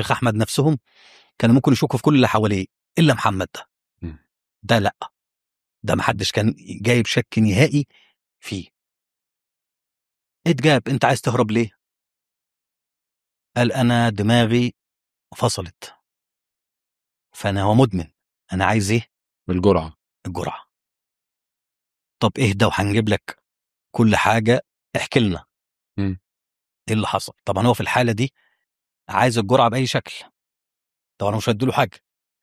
الشيخ احمد نفسهم كانوا ممكن يشكوا في كل اللي حواليه الا محمد ده مم. ده لا ده محدش كان جايب شك نهائي فيه اتجاب انت عايز تهرب ليه قال انا دماغي فصلت فانا هو مدمن انا عايز ايه الجرعه الجرعه طب اهدى وهنجيب لك كل حاجه احكي لنا مم. ايه اللي حصل طبعا هو في الحاله دي عايز الجرعه باي شكل طبعا أنا مش هديله حاجه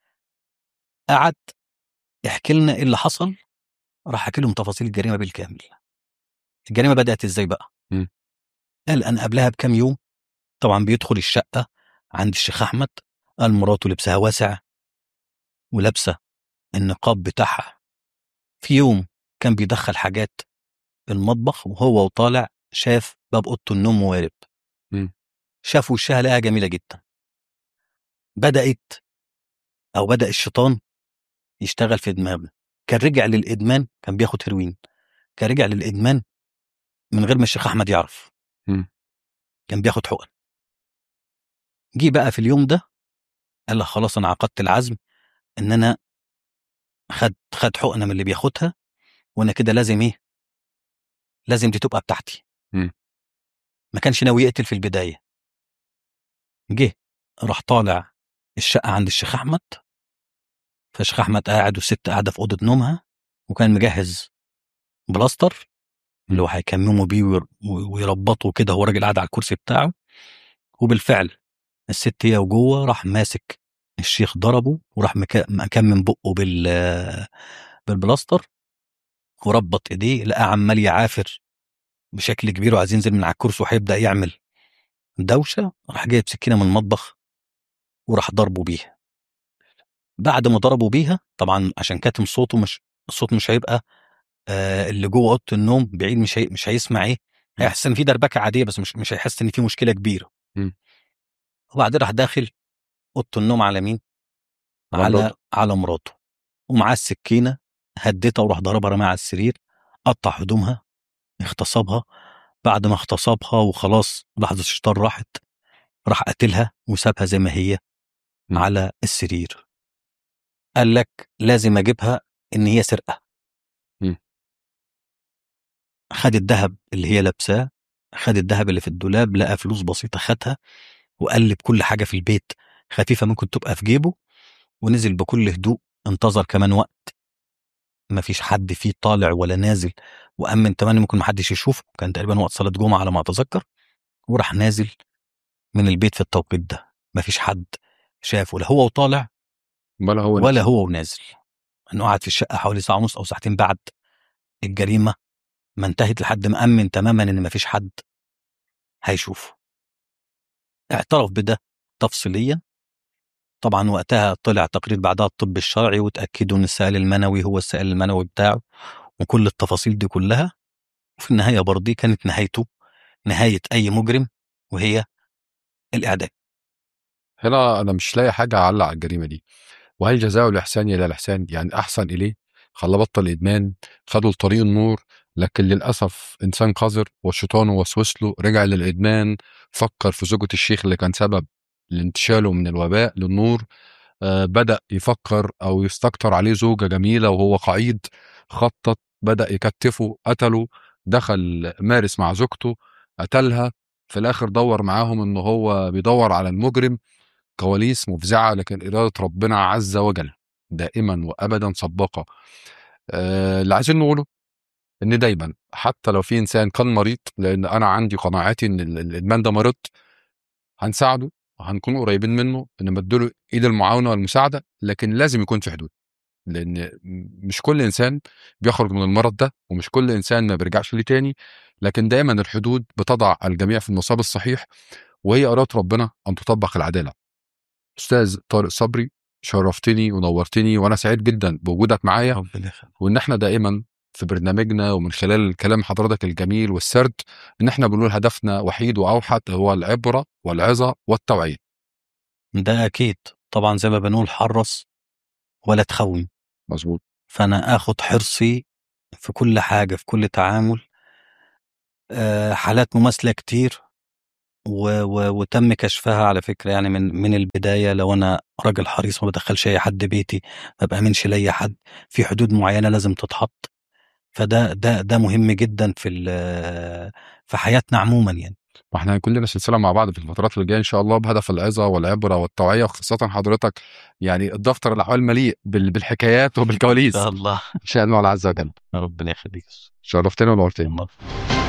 قعد يحكي لنا ايه اللي حصل راح حكي لهم تفاصيل الجريمه بالكامل الجريمه بدات ازاي بقى مم. قال انا قبلها بكام يوم طبعا بيدخل الشقه عند الشيخ احمد قال مراته لبسها واسع ولابسه النقاب بتاعها في يوم كان بيدخل حاجات المطبخ وهو وطالع شاف باب اوضه النوم وارب مم. شاف وشها لقاها جميله جدا بدات او بدا الشيطان يشتغل في دماغه كان رجع للادمان كان بياخد هيروين كان رجع للادمان من غير ما الشيخ احمد يعرف مم. كان بياخد حقن جه بقى في اليوم ده قال لك خلاص انا عقدت العزم ان انا خد خد حقنه من اللي بياخدها وانا كده لازم ايه لازم دي تبقى بتاعتي مم. ما كانش ناوي يقتل في البدايه جه راح طالع الشقه عند الشيخ احمد فالشيخ احمد قاعد والست قاعده في اوضه نومها وكان مجهز بلاستر اللي هو هيكمموا بيه وير- ويربطوا كده هو راجل قاعد على الكرسي بتاعه وبالفعل الست هي وجوه راح ماسك الشيخ ضربه وراح مك- مكمم بقه بال بالبلاستر وربط ايديه لقى عمال يعافر بشكل كبير وعايز ينزل من على الكرسي وهيبدا يعمل دوشه راح جايب سكينه من المطبخ وراح ضربه بيها بعد ما ضربوا بيها طبعا عشان كاتم صوته مش الصوت مش هيبقى آه اللي جوه اوضه النوم بعيد مش هي مش هيسمع ايه هيحس ان في دربكه عاديه بس مش مش هيحس ان في مشكله كبيره مم. وبعدين راح داخل اوضه النوم على مين على على مراته. على مراته ومعاه السكينه هدتها وراح ضربها رماها على السرير قطع هدومها اغتصبها بعد ما اغتصبها وخلاص لحظه الشيطان راحت راح قتلها وسابها زي ما هي مم. على السرير قال لك لازم اجيبها ان هي سرقه مم. خد الذهب اللي هي لابساه خد الذهب اللي في الدولاب لقى فلوس بسيطه خدها وقلب كل حاجه في البيت خفيفه ممكن تبقى في جيبه ونزل بكل هدوء انتظر كمان وقت ما فيش حد فيه طالع ولا نازل وامن تمام ممكن ما حدش يشوفه كان تقريبا وقت صلاه جمعه على ما اتذكر وراح نازل من البيت في التوقيت ده ما فيش حد شافه لا هو وطالع ولا هو ولا هو ونازل انه قعد في الشقه حوالي ساعه ونص او ساعتين بعد الجريمه ما انتهت لحد ما امن تماما ان ما فيش حد هيشوفه اعترف بده تفصيليا طبعا وقتها طلع تقرير بعدها الطب الشرعي وتاكدوا ان السائل المنوي هو السائل المنوي بتاعه وكل التفاصيل دي كلها وفي النهايه برضه كانت نهايته نهايه اي مجرم وهي الاعدام هنا انا مش لاقي حاجه اعلق على الجريمه دي وهل جزاء الاحسان الى الاحسان يعني احسن اليه خلاه بطل ادمان خدوا لطريق النور لكن للاسف انسان قذر والشيطان وسوس له رجع للادمان فكر في زوجة الشيخ اللي كان سبب لانتشاله من الوباء للنور آه بدا يفكر او يستكتر عليه زوجه جميله وهو قعيد خطط بدا يكتفه قتله دخل مارس مع زوجته قتلها في الاخر دور معاهم ان هو بيدور على المجرم كواليس مفزعه لكن اراده ربنا عز وجل دائما وابدا سباقه آه، اللي عايزين نقوله ان دايما حتى لو في انسان كان مريض لان انا عندي قناعاتي ان ال- الادمان ده مريض هنساعده وهنكون قريبين منه نمدله ايد المعاونه والمساعده لكن لازم يكون في حدود لان مش كل انسان بيخرج من المرض ده ومش كل انسان ما بيرجعش ليه تاني لكن دايما الحدود بتضع الجميع في المصاب الصحيح وهي اراده ربنا ان تطبق العداله استاذ طارق صبري شرفتني ونورتني وانا سعيد جدا بوجودك معايا ربنا يخليك. وان احنا دائما في برنامجنا ومن خلال كلام حضرتك الجميل والسرد ان احنا بنقول هدفنا وحيد واوحد هو العبره والعظه والتوعيه ده اكيد طبعا زي ما بنقول حرص ولا تخون مظبوط فانا اخد حرصي في كل حاجه في كل تعامل آه، حالات مماثله كتير و و وتم كشفها على فكرة يعني من من البداية لو أنا راجل حريص ما بادخّلش أي حد بيتي، ما بآمنش لأي حد، في حدود معيّنة لازم تتحط، فده ده ده مهم جدًا في ال في حياتنا عمومًا يعني. وإحنا هيكون لنا سلسلة مع بعض في الفترات اللي جاية إن شاء الله بهدف العظة والعبرة والتوعية، وخاصةً حضرتك يعني الدفتر الأحوال مليء بال بالحكايات إن وبالكواليس. شاء الله. إن شاء الله عز وجل. ربنا يخليك. شرفتنا ونورتنا. الله.